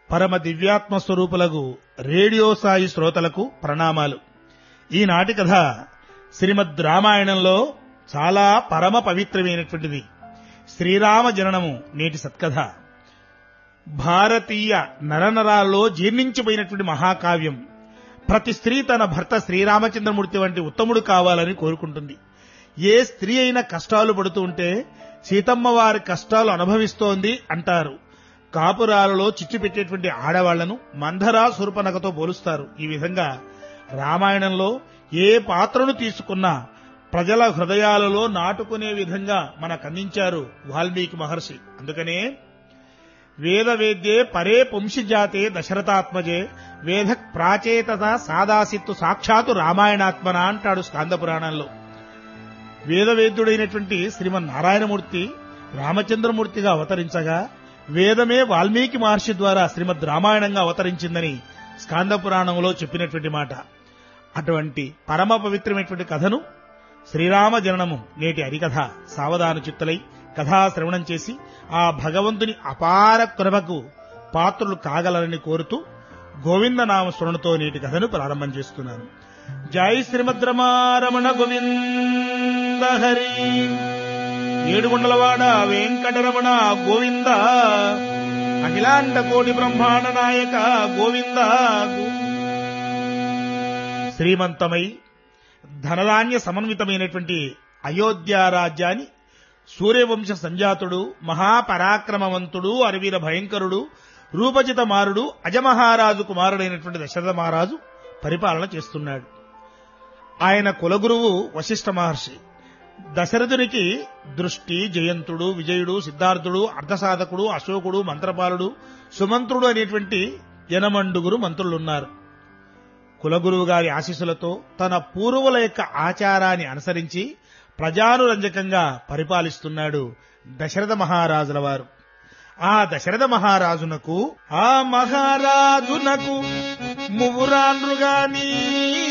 పరమ దివ్యాత్మ స్వరూపులకు రేడియో సాయి శ్రోతలకు ప్రణామాలు ఈనాటి కథ శ్రీమద్ రామాయణంలో చాలా పరమ పవిత్రమైనటువంటిది శ్రీరామ జననము నేటి సత్కథ భారతీయ నరనరాల్లో జీర్ణించిపోయినటువంటి మహాకావ్యం ప్రతి స్త్రీ తన భర్త శ్రీరామచంద్రమూర్తి వంటి ఉత్తముడు కావాలని కోరుకుంటుంది ఏ స్త్రీ అయినా కష్టాలు పడుతూ ఉంటే సీతమ్మ వారి కష్టాలు అనుభవిస్తోంది అంటారు కాపురాలలో చిచ్చు పెట్టేటువంటి ఆడవాళ్లను మంధరా సురపనకతో పోలుస్తారు ఈ విధంగా రామాయణంలో ఏ పాత్రను తీసుకున్నా ప్రజల హృదయాలలో నాటుకునే విధంగా మనకు అందించారు వాల్మీకి మహర్షి అందుకనే వేద వేద్యే పరే పుంషిజాతే దశరథాత్మజే వేద ప్రాచేతత సాదాసిత్తు సాక్షాత్తు రామాయణాత్మన అంటాడు స్కాంద పురాణంలో వేదవేద్యుడైనటువంటి శ్రీమన్నారాయణమూర్తి రామచంద్రమూర్తిగా అవతరించగా వేదమే వాల్మీకి మహర్షి ద్వారా శ్రీమద్ రామాయణంగా అవతరించిందని స్కాంద పురాణంలో చెప్పినటువంటి మాట అటువంటి పరమ పవిత్రమైనటువంటి కథను శ్రీరామ జననము నేటి హరికథ సావధాన చిత్తులై కథా శ్రవణం చేసి ఆ భగవంతుని అపార కృపకు పాత్రులు కాగలరని కోరుతూ గోవిందనామ స్మరణతో నేటి కథను ప్రారంభం చేస్తున్నాను జై శ్రీమద్ రమారమణ గోవింద హరి ఏడుగుండలవాడ వెంకటరమణ గోవింద అఖిలాండ కోటి బ్రహ్మాండ నాయక గోవింద శ్రీమంతమై ధనధాన్య సమన్వితమైనటువంటి అయోధ్య రాజ్యాన్ని సూర్యవంశ సంజాతుడు మహాపరాక్రమవంతుడు అరవీర భయంకరుడు రూపజిత మారుడు అజమహారాజు కుమారుడైనటువంటి దశరథ మహారాజు పరిపాలన చేస్తున్నాడు ఆయన కులగురువు వశిష్ఠ మహర్షి దశరథునికి దృష్టి జయంతుడు విజయుడు సిద్ధార్థుడు అర్ధసాధకుడు అశోకుడు మంత్రపాలుడు సుమంత్రుడు అనేటువంటి యనమండుగురు మంత్రులున్నారు కులగురువు గారి ఆశీస్సులతో తన పూర్వుల యొక్క ఆచారాన్ని అనుసరించి ప్రజానురంజకంగా పరిపాలిస్తున్నాడు దశరథ మహారాజుల వారు ఆ దశరథ మహారాజునకు ఆ మహారాజునకు మువురాన్రుగాని